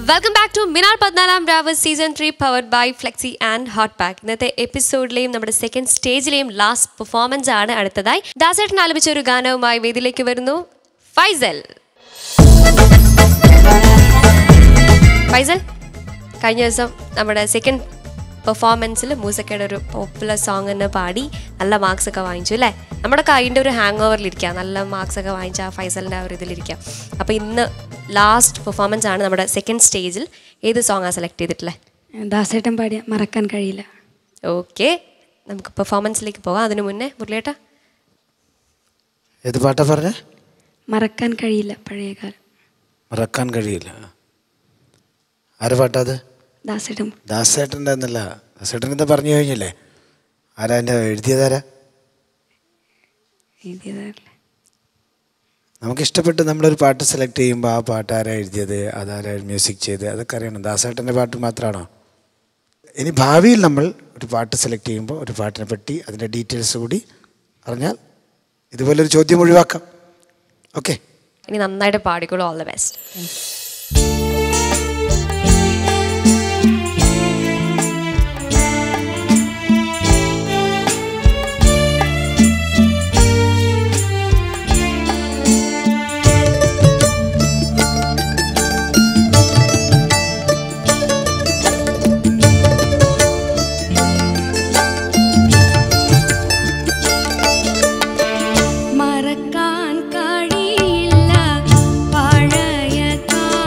Welcome back to മിനാർ പതിനാലാം രാവ് season three powered by Flexi and hot pack ഇന്നത്തെ എപ്പിസോഡിലെയും നമ്മുടെ സെക്കൻഡ് സ്റ്റേജിലെയും ലാസ്റ്റ് പെർഫോമൻസ് ആണ് അടുത്തതായി ദാസേട്ടൻ ആലപിച്ച ഒരു ഗാനവുമായി വേദിയിലേക്ക് വരുന്നു ഫൈസൽ ഫൈസൽ കഴിഞ്ഞ ദിവസം നമ്മുടെ സെക്കൻഡ് പെർഫോമൻസിൽ മൂസക്കയുടെ ഒരു പോപ്പുലർ സോങ് തന്നെ പാടി നല്ല മാർക്സ് ഒക്കെ വാങ്ങിച്ചു അല്ലേ നമ്മുടെ കൈൻ്റെ ഒരു ഹാങ് ഓവറിലിരിക്കുക നല്ല മാർക്സ് ഒക്കെ വാങ്ങിച്ച ആ ഫൈസലിൻ്റെ ആ ഒരു ഇതിലിരിക്കുക അപ്പോൾ ഇന്ന് ലാസ്റ്റ് പെർഫോമൻസ് ആണ് നമ്മുടെ സെക്കൻഡ് സ്റ്റേജിൽ ഏത് സോങ്ങാണ് സെലക്ട് ചെയ്തിട്ടുള്ളത് ദാസേട്ടൻ പാടിയ മറക്കാൻ കഴിയില്ല ഓക്കെ നമുക്ക് പെർഫോമൻസിലേക്ക് പോകാം അതിനു മുന്നേ മുരളിയേട്ടാ ഏത് പാട്ടാ പറഞ്ഞ മറക്കാൻ കഴിയില്ല പഴയകാലം മറക്കാൻ കഴിയില്ല ആര് പാട്ടാ അത് ദാസേട്ടൻ ദാസേട്ടൻ്റെ എന്നല്ല ദാസേട്ടൻ എന്താ പറഞ്ഞു കഴിഞ്ഞില്ലേ ആരാ എൻ്റെ എഴുതിയതാരാ എഴുതിയതല്ലേ നമുക്ക് ഇഷ്ടപ്പെട്ട് നമ്മളൊരു പാട്ട് സെലക്ട് ചെയ്യുമ്പോൾ ആ പാട്ട് ആരാ എഴുതിയത് അതാരാ മ്യൂസിക് ചെയ്ത് അതൊക്കെ അറിയണം ദാസേട്ടൻ്റെ പാട്ട് മാത്രമാണോ ഇനി ഭാവിയിൽ നമ്മൾ ഒരു പാട്ട് സെലക്ട് ചെയ്യുമ്പോൾ ഒരു പാട്ടിനെ പറ്റി അതിൻ്റെ ഡീറ്റെയിൽസ് കൂടി അറിഞ്ഞാൽ ഇതുപോലൊരു ചോദ്യം ഒഴിവാക്കാം ഓക്കെ ഇനി നന്നായിട്ട് പാടിക്കോളൂ ഓൾ ദ ബെസ്റ്റ് മറക്കാൻ കഴിയില്ല പഴയ കാലം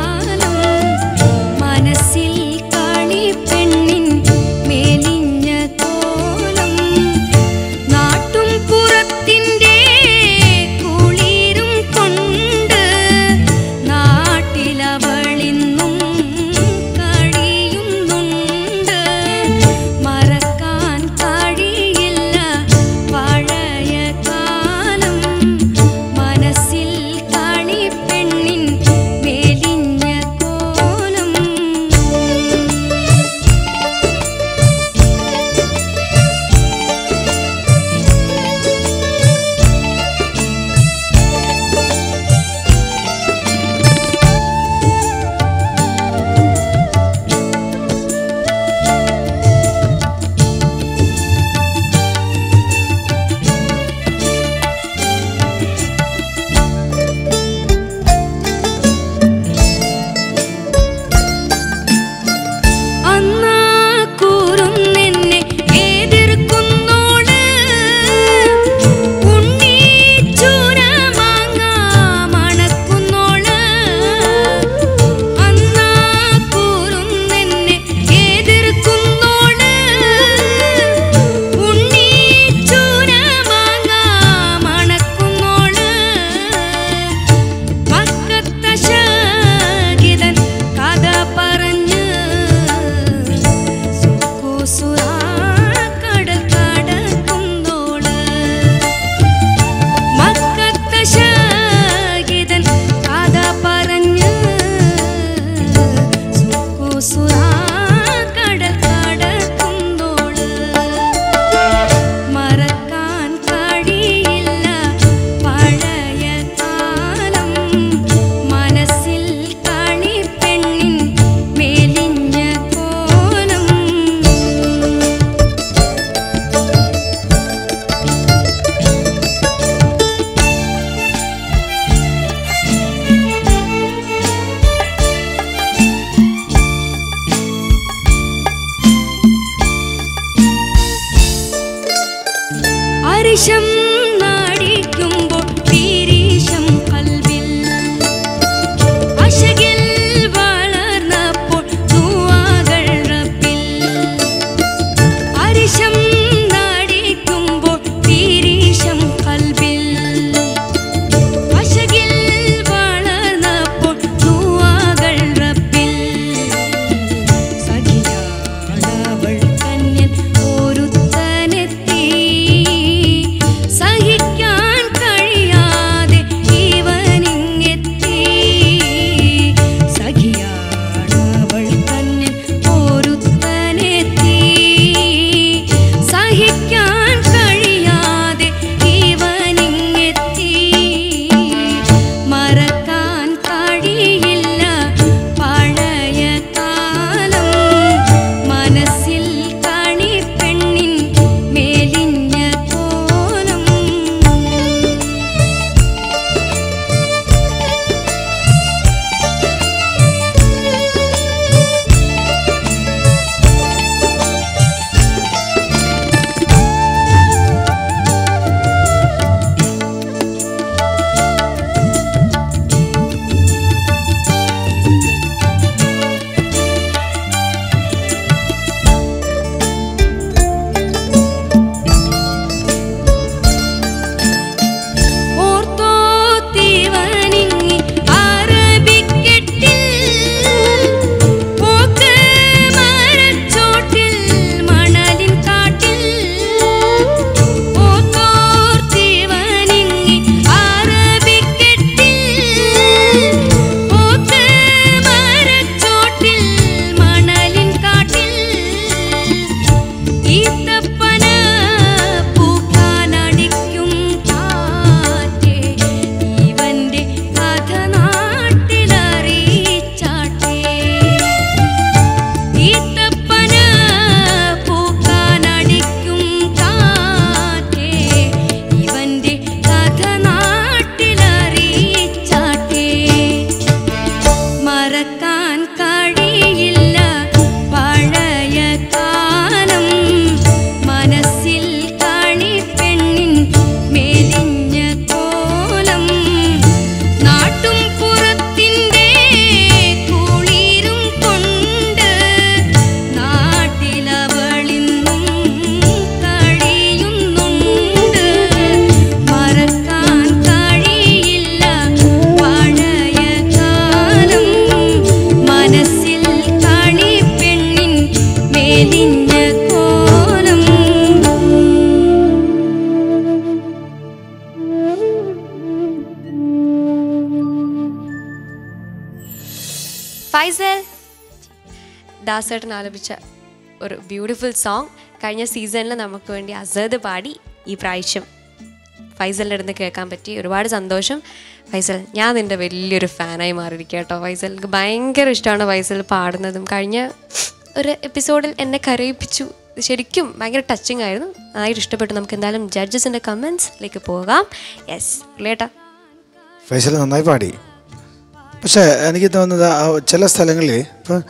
ഫൈസൽ ദാസേട്ടൻ ആലപിച്ച ഒരു ബ്യൂട്ടിഫുൾ സോങ് കഴിഞ്ഞ സീസണിൽ നമുക്ക് വേണ്ടി അസദ് പാടി ഈ പ്രാവശ്യം ഫൈസലിൻ്റെ അടുത്ത് കേൾക്കാൻ പറ്റി ഒരുപാട് സന്തോഷം ഫൈസൽ ഞാൻ നിൻ്റെ വലിയൊരു ഫാനായി മാറിയിരിക്കുക കേട്ടോ ഫൈസൽ എനിക്ക് ഭയങ്കര ഇഷ്ടമാണ് ഫൈസൽ പാടുന്നതും കഴിഞ്ഞ ഒരു എപ്പിസോഡിൽ എന്നെ കരയിപ്പിച്ചു ശരിക്കും ഭയങ്കര ടച്ചിങ് ആയിരുന്നു നന്നായിട്ട് ഇഷ്ടപ്പെട്ടു നമുക്ക് എന്തായാലും ജഡ്ജസിൻ്റെ കമൻസിലേക്ക് പോകാം യെസ് ലേട്ടാ ഫൈസൽ നന്നായി പാടി പക്ഷെ എനിക്ക് തോന്നുന്നത് ആ ചില സ്ഥലങ്ങളിൽ ഇപ്പം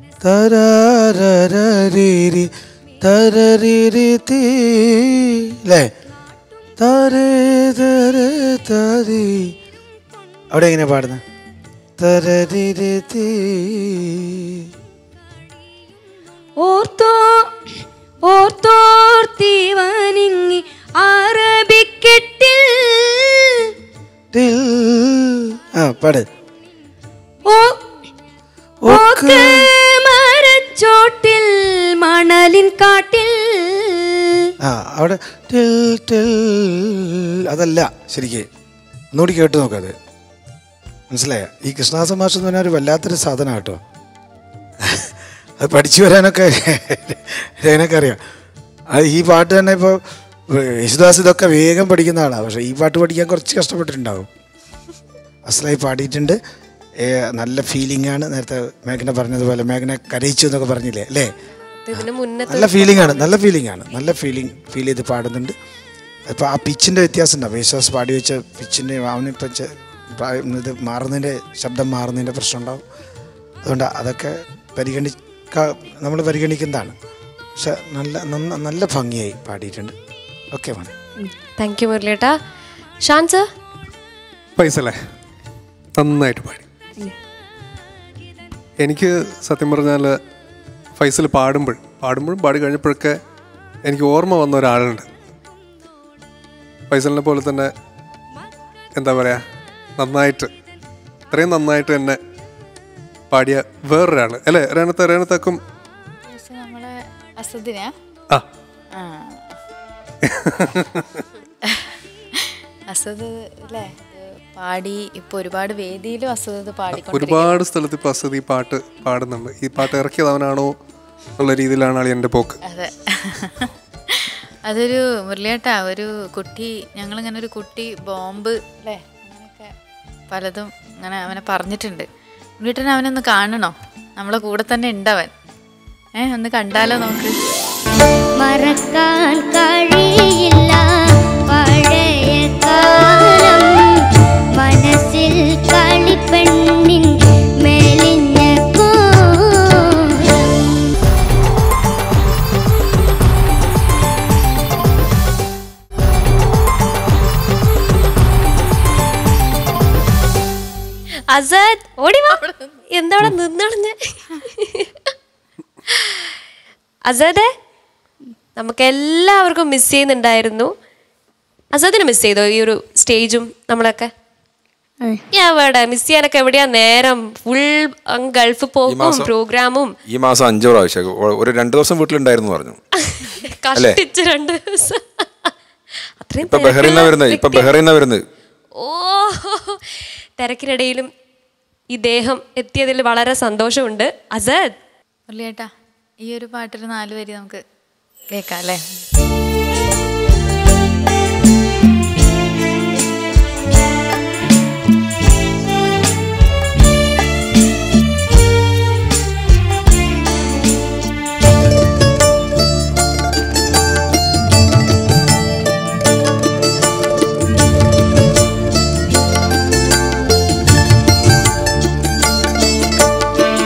തരാരരീരി തരരീരി തീ അല്ലേ തരേ തരേ തരി അവിടെ എങ്ങനെയാ പാടുന്നത് തരരീരി തീ ഓർത്തോ ഓർത്തോർത്തിവനിങ്ങി അറബിക്കെട്ടിൽ ടിൽ. ആ പാട് ഓ ഓക്ക് ഓക്ക് മരച്ചോട്ടിൽ മണലിൻ കാട്ടിൽ ആ അവിടെ ടിൽ ടിൽ അതല്ല ശരിക്ക് ഒന്നുകൂടി കേട്ട് നോക്കത് മനസ്സിലായ ഈ കൃഷ്ണദാസ മാഷ് എന്ന് പറഞ്ഞാൽ ഒരു വല്ലാത്തൊരു സാധനം കേട്ടോ അത് പഠിച്ചു വരാനൊക്കെ രേനൊക്കെ അറിയാം അത് ഈ പാട്ട് തന്നെ ഇപ്പോൾ യേശുദാസ് ഇതൊക്കെ വേഗം പഠിക്കുന്ന ആളാണ് പക്ഷേ ഈ പാട്ട് പഠിക്കാൻ കുറച്ച് കഷ്ടപ്പെട്ടിട്ടുണ്ടാവും അസലായി പാടിയിട്ടുണ്ട് ഏ, നല്ല ഫീലിംഗ് ആണ് നേരത്തെ മേഘന പറഞ്ഞതുപോലെ മേഘന കരയിച്ചു എന്നൊക്കെ പറഞ്ഞില്ലേ അല്ലേ ഇതിന് മുന്നത്തെ നല്ല ഫീലിംഗ് ആണ് നല്ല ഫീലിംഗ് ആണ് നല്ല ഫീലിംഗ് ഫീൽ ചെയ്ത് പാടുന്നുണ്ട് അപ്പോൾ ആ പിച്ചിൻ്റെ വ്യത്യാസം ഉണ്ടാവും യേശുദാസ് പാടി വെച്ച പിച്ചിൻ്റെ അവനിപ്പം ചെ- പ്രായം ഇത് മാറുന്നതിൻ്റെ ശബ്ദം മാറുന്നതിൻ്റെ പ്രശ്നം ഉണ്ടാവും അതുകൊണ്ട് അതൊക്കെ പരിഗണിക്ക നമ്മൾ പരിഗണിക്കുന്നതാണ് പക്ഷെ നല്ല നന്ന- നല്ല ഭംഗിയായി പാടിയിട്ടുണ്ട് ഓക്കെ മോനെ താങ്ക് യു മുരളിയേട്ടാ ഷാൻ സർ പൈസല്ലേ നന്നായിട്ട് പാടി എനിക്ക് സത്യം പറഞ്ഞാൽ ഫൈസൽ പാടുമ്പോൾ പാടുമ്പോഴും പാടി കഴിഞ്ഞപ്പോഴൊക്കെ എനിക്ക് ഓർമ്മ വന്ന ഒരാളുണ്ട് ഫൈസലിനെ പോലെ തന്നെ എന്താ പറയുക നന്നായിട്ട് ഇത്രയും നന്നായിട്ട് തന്നെ പാടിയ വേറൊരാൾ അല്ലേ രേണത്തെ രേണത്തക്കും പക്ഷെ നമ്മളെ അസദിനാ ആ ആ അസദ് അല്ലേ ഇത് പാടി ഇപ്പൊ ഒരുപാട് വേദിയിലും അസദ് പാടിക്കൊണ്ട് ഒരുപാട് സ്ഥലത്ത് ഇപ്പോൾ അസത് ഈ പാട്ട് പാടുന്നുണ്ട് ഈ പാട്ട് ഇറക്കിയത് അവനാണോ എന്നുള്ള രീതിയിലാണ് ആളി എൻ്റെ പോക്ക് അതെ അതൊരു മുരളിയേട്ടാ ഒരു കുട്ടി ഞങ്ങളിങ്ങനെ ഒരു കുട്ടി ബോംബ് അല്ലേ അങ്ങനെയൊക്കെ പലതും അങ്ങനെ അവനെ പറഞ്ഞിട്ടുണ്ട് മുരളിയേട്ടൻ അവനൊന്ന് കാണണോ നമ്മളെ കൂടെ തന്നെ ഉണ്ടവൻ ഏ ഒന്ന് കണ്ടാലോ നമുക്ക് മറക്കാൻ കഴിയില്ല പഴയ കാലം മനസ്സിൽ കളിപ്പെണ്ണിൻ മെലിഞ്ഞ കോലം അസദ് ഓടി വാ എന്താ അവിടെ നിന്നടഞ്ഞ് അസദേ നമുക്ക് എല്ലാവർക്കും മിസ് ചെയ്യുന്നുണ്ടായിരുന്നു അസദിന് മിസ് ചെയ്തോ ഈ ഒരു സ്റ്റേജും നമ്മളൊക്കെ എവിടെ മിസ് ചെയ്യാനൊക്കെ എവിടെയാ നേരം ഫുൾ ഗൾഫ് പോക്കും മാസം- പ്രോഗ്രാമും ഈ മാസം അഞ്ച് പ്രാവശ്യം ഒ- ഒരു രണ്ട് ദിവസം വീട്ടിലുണ്ടായിരുന്നു പറഞ്ഞു കഷ്ടിച്ച് രണ്ട് ദിവസം അത്രയും ഇപ്പൊ ബഹ്റൈന തിരക്കുള്ള വരുന്നത് ഇപ്പൊ വ്യക്തി- ബഹ്റൈന വരുന്നത് ഓ തിരക്കിനിടയിലും ഈ ദേഹം എത്തിയതിൽ വളരെ സന്തോഷമുണ്ട് അസദ് മുരളിയേട്ടാ ഈ ഒരു പാട്ടൊരു നാല് വരി നമുക്ക് കേൾക്കാം അല്ലേ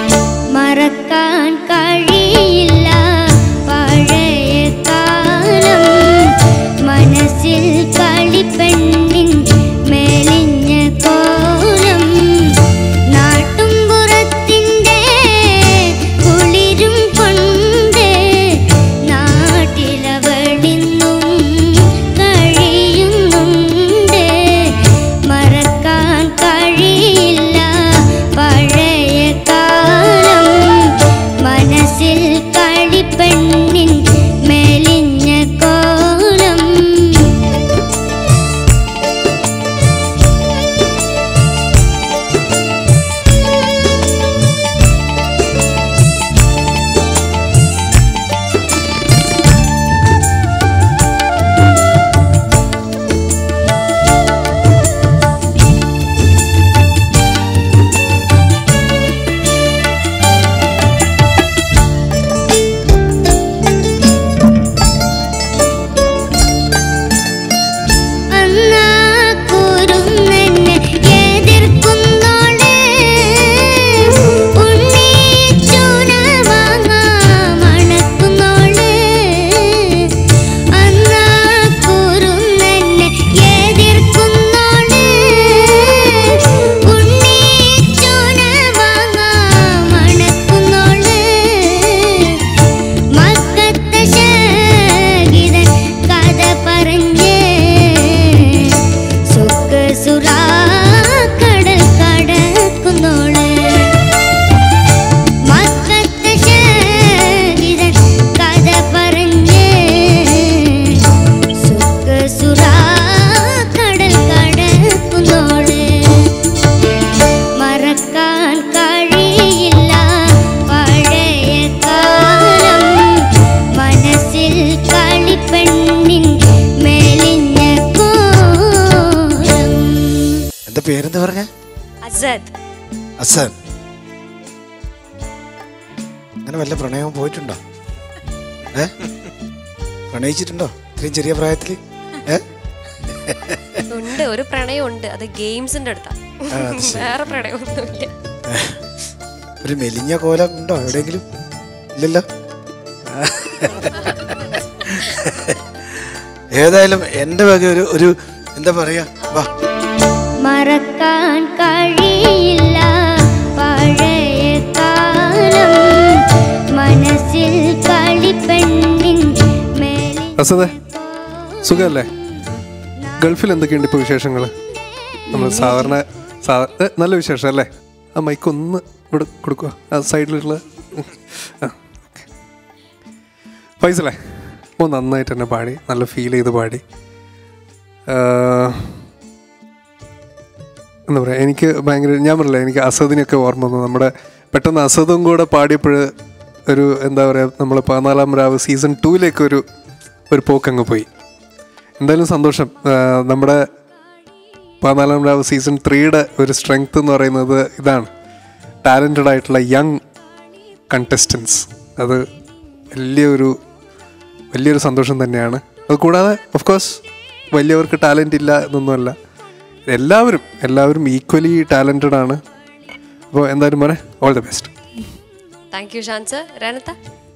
മറക്കാൻ കഴിയില്ല പഴയ കാലം പേരെന്താ പറഞ്ഞ അസദ് അസൻ അങ്ങനെ വല്ല പ്രണയവും പോയിട്ടുണ്ടോ ഏ പ്രണയിച്ചിട്ടുണ്ടോ ഇത്രയും ചെറിയ പ്രായത്തിൽ ഏ ഉണ്ട് ഒരു പ്രണയം ഉണ്ട് അത് ഗെയിംസിന്റെ അടുത്താ ആ, അത് ശരി. വേറെ പ്രണയമൊന്നുമില്ല ഒരു മെലിഞ്ഞ കോലം ഉണ്ടോ എവിടെയെങ്കിലും ഇല്ലല്ലോ ഏതായാലും എൻ്റെ വക ഒരു ഒരു എന്താ പറയാ വാ മറക്കാൻ കഴിയില്ല പഴയ കാലം മനസ്സിൽ കളിപ്പെണ്ണിൻ മേലിൽ അസതെ സുഖമല്ലേ ഗൾഫിൽ എന്തൊക്കെയുണ്ട് ഇപ്പോൾ വിശേഷങ്ങൾ നമ്മൾ സാധാരണ സാ- ഏ, നല്ല വിശേഷം അല്ലേ ആ മൈക്ക് ഒന്ന് ഇവിടെ കൊടുക്കുക ആ സൈഡിലുള്ള ഉം. ആ ഓക്കെ ഫൈസലേ ഓ നന്നായിട്ട് തന്നെ പാടി നല്ല ഫീൽ ചെയ്ത് പാടി ആ, എന്താ പറയുക എനിക്ക് ഭയങ്കര ഞാൻ പറഞ്ഞില്ല എനിക്ക് അസദിനൊക്കെ ഓർമ്മ വന്നു നമ്മുടെ പെട്ടെന്ന് അസദും കൂടെ പാടിയപ്പോൾ ഒരു എന്താ പറയുക നമ്മൾ പതിനാലാം രാവ് സീസൺ ടൂവിലേക്ക് ഒരു ഒരു പോക്കങ്ങ് പോയി എന്തായാലും സന്തോഷം ആ, നമ്മുടെ പതിനാലാം രാവ് സീസൺ ത്രീയുടെ ഒരു സ്ട്രെങ്ത് എന്ന് പറയുന്നത് ഇതാണ് ടാലൻറ്റഡ് ആയിട്ടുള്ള യങ് കണ്ടസ്റ്റൻസ് അത് വലിയൊരു വലിയൊരു സന്തോഷം തന്നെയാണ് അത് കൂടാതെ ഓഫ് കോഴ്സ് വലിയവർക്ക് ടാലൻ്റ് ഇല്ല എന്നൊന്നുമല്ല എല്ലാവരും എല്ലാവരും ഈക്വലി ടാലൻറ്റഡ് ആണ് അപ്പോൾ എന്തായാലും മോനെ all the best thank you ഷാൻസ് രനത്ത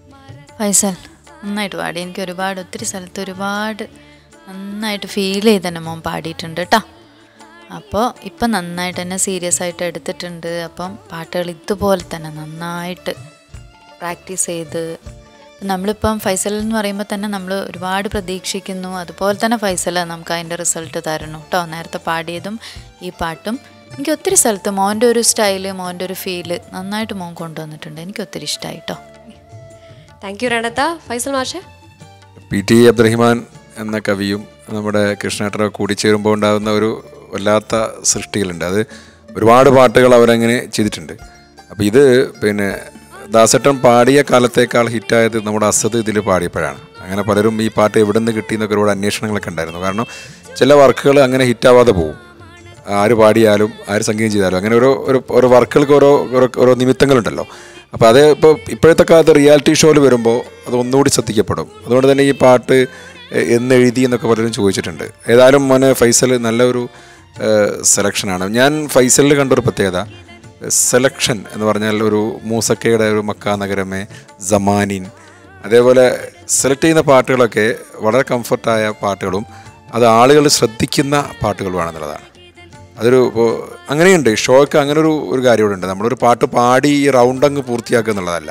ഫൈസൽ നന്നായിട്ട് പാടി എനിക്ക് ഒരുപാട് ഒത്തിരി സ്ഥലത്ത് ഒരുപാട് നന്നായിട്ട് ഫീൽ ചെയ്ത് തന്നെ മോൻ പാടിയിട്ടുണ്ട് കേട്ടോ അപ്പോൾ ഇപ്പം നന്നായിട്ട് തന്നെ സീരിയസ് ആയിട്ട് എടുത്തിട്ടുണ്ട് അപ്പം പാട്ടുകൾ ഇതുപോലെ തന്നെ നന്നായിട്ട് പ്രാക്ടീസ് ചെയ്ത് നമ്മളിപ്പം ഫൈസൽ എന്ന് പറയുമ്പോൾ തന്നെ നമ്മൾ ഒരുപാട് പ്രതീക്ഷിക്കുന്നു അതുപോലെ തന്നെ ഫൈസൽ നമുക്ക് അതിൻ്റെ റിസൾട്ട് തരണം കേട്ടോ നേരത്തെ പാടിയതും ഈ പാട്ടും എനിക്ക് ഒത്തിരി സ്ഥലത്ത് മോൻ്റെ ഒരു സ്റ്റൈല് മോൻ്റെ ഒരു ഫീല് നന്നായിട്ട് മോൻ കൊണ്ടുവന്നിട്ടുണ്ട് എനിക്ക് ഒത്തിരി ഇഷ്ടമായി കേട്ടോ താങ്ക് യു രണത്ത ഫൈസൽ മാഷെ പി ടി അബ്ദുറഹിമാൻ എന്ന കവിയും നമ്മുടെ കൃഷ്ണേട്ടനൊക്കെ കൂടിച്ചേരുമ്പോൾ ഉണ്ടാകുന്ന ഒരു വല്ലാത്ത സൃഷ്ടികളുണ്ട് അത് ഒരുപാട് പാട്ടുകൾ അവരങ്ങനെ ചെയ്തിട്ടുണ്ട് അപ്പോൾ ഇത് പിന്നെ ദാസേട്ടൻ പാടിയ കാലത്തേക്കാൾ ഹിറ്റായത് നമ്മുടെ അസദ് ഇതിൽ പാടിയപ്പോഴാണ് അങ്ങനെ പലരും ഈ പാട്ട് എവിടെ നിന്ന് കിട്ടിയെന്നൊക്കെ ഒരുപാട് അന്വേഷണങ്ങളൊക്കെ ഉണ്ടായിരുന്നു കാരണം ചില വർക്കുകൾ അങ്ങനെ ഹിറ്റാവാതെ പോകും ആര് പാടിയാലും ആര് സംഗീതം ചെയ്താലും അങ്ങനെ ഓരോ ഒരു ഓരോ വർക്കുകൾക്ക് ഓരോ ഓരോ ഓരോ നിമിത്തങ്ങളുണ്ടല്ലോ അപ്പോൾ അത് ഇപ്പോൾ ഇപ്പോഴത്തെ കാലത്ത് റിയാലിറ്റി ഷോയിൽ വരുമ്പോൾ അത് ഒന്നുകൂടി ശ്രദ്ധിക്കപ്പെടും അതുകൊണ്ട് തന്നെ ഈ പാട്ട് എ- എന്ന് എഴുതി എന്നൊക്കെ പലരും ചോദിച്ചിട്ടുണ്ട് ഏതായാലും മോനെ ഫൈസൽ നല്ലൊരു സെലക്ഷനാണ് ഞാൻ ഫൈസലിൽ കണ്ടൊരു പ്രത്യേകത സെലക്ഷൻ എന്ന് പറഞ്ഞാൽ ഒരു മൂസക്കയുടെ ഒരു മക്ക നഗരമേ ജമാനിൻ അതേപോലെ സെലക്ട് ചെയ്യുന്ന പാട്ടുകളൊക്കെ വളരെ കംഫർട്ടായ പാട്ടുകളും അത് ആളുകൾ ശ്രദ്ധിക്കുന്ന പാട്ടുകളുമാണെന്നുള്ളതാണ് അതൊരു ഇപ്പോൾ അങ്ങനെയുണ്ട് ഷോയ്ക്ക് അങ്ങനെ ഒരു ഒരു കാര്യം ഇവിടെ ഉണ്ട് നമ്മളൊരു പാട്ട് പാടി ഈ റൗണ്ട് അങ്ങ് പൂർത്തിയാക്കുക എന്നുള്ളതല്ല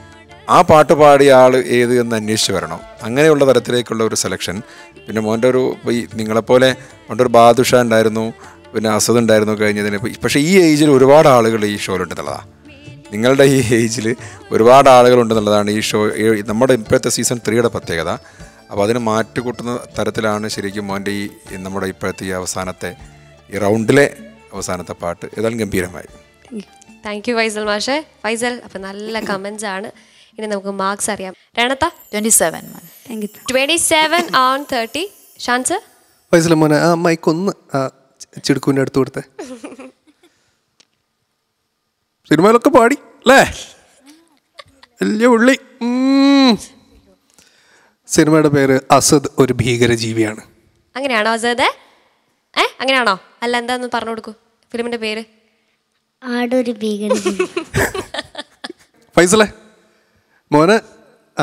ആ പാട്ട് പാടിയ ആൾ ഏത് എന്ന് അന്വേഷിച്ച് വരണം അങ്ങനെയുള്ള തരത്തിലേക്കുള്ള ഒരു സെലക്ഷൻ പിന്നെ മോൻ്റെ ഒരു ഇപ്പോൾ ഈ നിങ്ങളെപ്പോലെ മോൻ്റെ ഒരു ബാദുഷ ഉണ്ടായിരുന്നു പിന്നെ അസദ് ഉണ്ടായിരുന്നു കഴിഞ്ഞതിന് ഇപ്പം പക്ഷേ ഈ ഏജിൽ ഒരുപാട് ആളുകൾ ഈ ഷോയിലുണ്ടെന്നുള്ളതാണ് നിങ്ങളുടെ ഈ ഏജിൽ ഒരുപാട് ആളുകളുണ്ടെന്നുള്ളതാണ് ഈ ഷോ ഈ- നമ്മുടെ ഇപ്പോഴത്തെ സീസൺ ത്രീയുടെ പ്രത്യേകത അപ്പോൾ അതിന് മാറ്റുകൂട്ടുന്ന തരത്തിലാണ് ശരിക്കും മോൻ്റെ ഈ ഈ നമ്മുടെ ഇപ്പോഴത്തെ ഈ അവസാനത്തെ ഈ റൗണ്ടിലെ അവസാനത്തെ പാട്ട് ഏതായാലും ഗംഭീരമായി താങ്ക് യു ഫൈസൽ മാഷെ ഫൈസൽ അപ്പം നല്ല കമൻസ് ആണ് ഇനി നമുക്ക് മാർക്സ് അറിയാം രണത്ത ട്വൻറ്റി സെവൻ മൻ thank you twenty seven on thirty ഷാൻസ് ഫൈസല മോനെ ആ മൈക്ക് ഒന്ന് ആ ചിടുക്കുവിൻ്റെ അടുത്ത് കൊടുത്തേ സിനിമയിലൊക്കെ പാടി അല്ലേ വലിയ ഉള്ളി ഉം. സിനിമയുടെ പേര് അസദ് ഒരു ഭീകരജീവിയാണ് അങ്ങനെയാണോ അസദ് ഏ അങ്ങനെയാണോ അല്ല എന്താന്ന് പറഞ്ഞു കൊടുക്കൂ ഫിലിമിന്റെ പേര് ആടൊരു ഭീകര ഫൈസലേ മോനെ ആ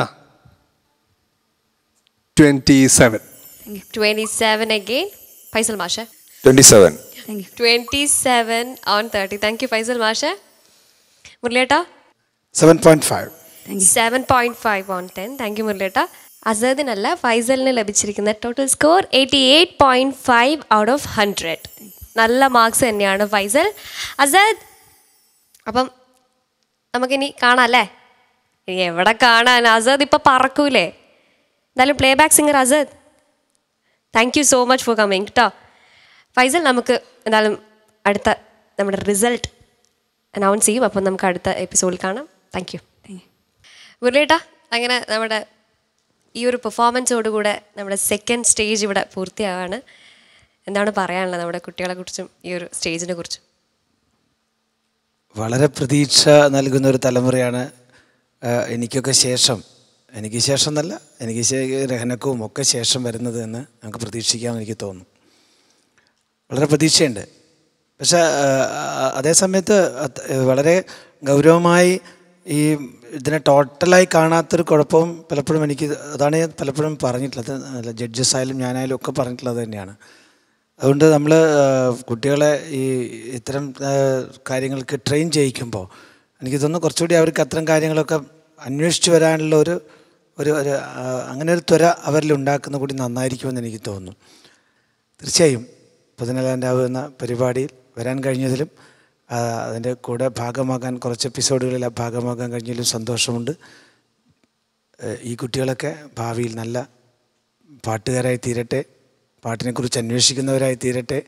twenty seven twenty seven again Faisal മാഷെ twenty seven twenty seven on thirty thank you Faisal മാഷെ മുരളിയേട്ടാ seven point five seven point five on ten thank you മുരളിയേട്ട അസദിനല്ല ഫൈസലിന് ലഭിച്ചിരിക്കുന്ന total score eighty eight point five out of hundred നല്ല marks തന്നെയാണ് Faisal Asad അപ്പം നമുക്കിനി കാണാം അല്ലേ ഇനി എവിടെ കാണാൻ അസദ് ഇപ്പം പറക്കൂലേ എന്തായാലും play back singer Asad thank you so much for coming കേട്ടോ ഫൈസൽ നമുക്ക് എന്തായാലും അടുത്ത നമ്മുടെ റിസൾട്ട് അനൗൺസ് ചെയ്യും അപ്പം നമുക്ക് അടുത്ത എപ്പിസോഡിൽ കാണാം താങ്ക് യു മുരളിയേട്ടാ അങ്ങനെ നമ്മുടെ ഈ ഒരു പെർഫോമൻസോടുകൂടെ നമ്മുടെ സെക്കൻഡ് സ്റ്റേജ് ഇവിടെ പൂർത്തിയാവാണ് എന്താണ് പറയാനുള്ളത് നമ്മുടെ കുട്ടികളെ കുറിച്ചും ഈ ഒരു സ്റ്റേജിനെ കുറിച്ചും വളരെ പ്രതീക്ഷ നൽകുന്ന ഒരു തലമുറയാണ് ആ, എനിക്കൊക്കെ ശേഷം എനിക്ക് ശേഷം എന്നല്ല എനിക്ക് ശേ- രഹനക്കവും ഒക്കെ ശേഷം വരുന്നത് എന്ന് നമുക്ക് പ്രതീക്ഷിക്കാമെന്ന് എനിക്ക് തോന്നുന്നു വളരെ പ്രതീക്ഷയുണ്ട് പക്ഷേ ആ, അതേ സമയത്ത് അത് വളരെ ഗൗരവമായി ഈ ഇതിനെ ടോട്ടലായി കാണാത്തൊരു കുഴപ്പവും പലപ്പോഴും എനിക്ക് അതാണ് ഞാൻ പലപ്പോഴും പറഞ്ഞിട്ടുള്ളത് അല്ല ജഡ്ജസ് ആയാലും ഞാനായാലും ഒക്കെ പറഞ്ഞിട്ടുള്ളത് തന്നെയാണ് അതുകൊണ്ട് നമ്മൾ കുട്ടികളെ ഈ ഇത്തരം ആ, കാര്യങ്ങൾക്ക് ട്രെയിൻ ചെയ്യിക്കുമ്പോൾ എനിക്ക് തോന്നുന്നു കുറച്ചുകൂടി അവർക്ക് അത്തരം കാര്യങ്ങളൊക്കെ അന്വേഷിച്ച് വരാനുള്ള ഒരു ഒരു ഒരു ആ, അങ്ങനെ ഒരു ത്വര അവരിൽ ഉണ്ടാക്കുന്ന കൂടി നന്നായിരിക്കുമെന്ന് എനിക്ക് തോന്നുന്നു തീർച്ചയായും പതിനാലാം രാവ് എന്ന പരിപാടിയിൽ വരാൻ കഴിഞ്ഞതിലും ആ, അതിൻ്റെ കൂടെ ഭാഗമാകാൻ കുറച്ച് എപ്പിസോഡുകളിൽ ആ ഭാഗമാകാൻ കഴിഞ്ഞതിലും സന്തോഷമുണ്ട് ഏഹ് ഈ കുട്ടികളൊക്കെ ഭാവിയിൽ നല്ല പാട്ടുകാരായി തീരട്ടെ പാട്ടിനെക്കുറിച്ച് അന്വേഷിക്കുന്നവരായി തീരട്ടെ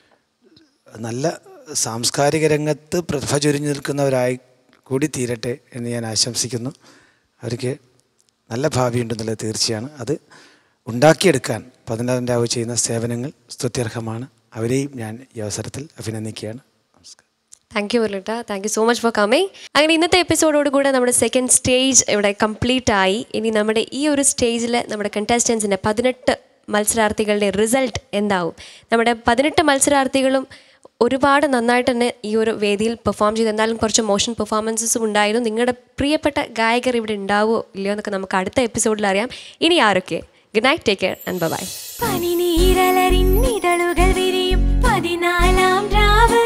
നല്ല സാംസ്കാരിക രംഗത്ത് പ്രതിഭ ചൊരിഞ്ഞു നിൽക്കുന്നവരായി കൂടി തീരട്ടെ എന്ന് ഞാൻ ആശംസിക്കുന്നു അവർക്ക് നല്ല ഭാവിയുണ്ടെന്നുള്ളത് തീർച്ചയാണ് അത് ഉണ്ടാക്കിയെടുക്കാൻ പതിനാറാം രാവ് ചെയ്യുന്ന സേവനങ്ങൾ സ്തുത്യർഹമാണ് അവരെയും ഞാൻ ഈ അവസരത്തിൽ അഭിനന്ദിക്കുകയാണ് നമസ്കാരം താങ്ക് യു മുരളിട്ട thank you so much for coming അങ്ങനെ ഇന്നത്തെ എപ്പിസോഡോട് കൂടെ നമ്മുടെ സെക്കൻഡ് സ്റ്റേജ് ഇവിടെ കംപ്ലീറ്റ് ആയി ഇനി നമ്മുടെ ഈ ഒരു സ്റ്റേജിൽ നമ്മുടെ കണ്ടസ്റ്റൻസിൻ്റെ പതിനെട്ട് മത്സരാർത്ഥികളുടെ റിസൾട്ട് എന്താവും നമ്മുടെ പതിനെട്ട് മത്സരാർത്ഥികളും ഒരുപാട് നന്നായിട്ട് തന്നെ ഈ ഒരു വേദിയിൽ പെർഫോം ചെയ്ത് എന്തായാലും കുറച്ച് മോഷൻ പെർഫോമൻസസും ഉണ്ടായിരുന്നു നിങ്ങളുടെ പ്രിയപ്പെട്ട ഗായകർ ഇവിടെ ഉണ്ടാവുമോ ഇല്ലയോ എന്നൊക്കെ നമുക്ക് അടുത്ത എപ്പിസോഡിൽ അറിയാം ഇനി ആരൊക്കെ good night take care and bye പനിനീരലറിന്നിതളുകൾ വിരിയും പതിനാലാം രാവ്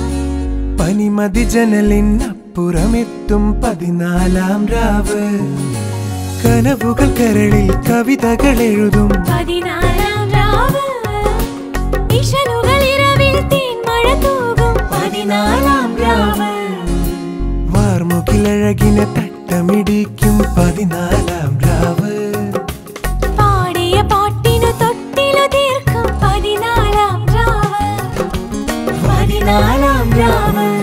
പനിമതി ജനലിനപ്പുറമെത്തും പതിനാലാം രാവ് കനവുകൾ കരളിൽ കവിതകൾ എഴുതും പതിനാലാം രാവ് ഇഷലുകൾ ഇരവിൽ തേൻമഴ തൂകും പതിനാലാം രാവ് വാർമുകിലഴകിനെ തട്ടമിടിക്കും പതിനാലാം രാവ് പാടിയ പാട്ടിനു തൊട്ടിലു തീർക്കും പതിനാലാം രാവ് പതിനാലാം രാവ്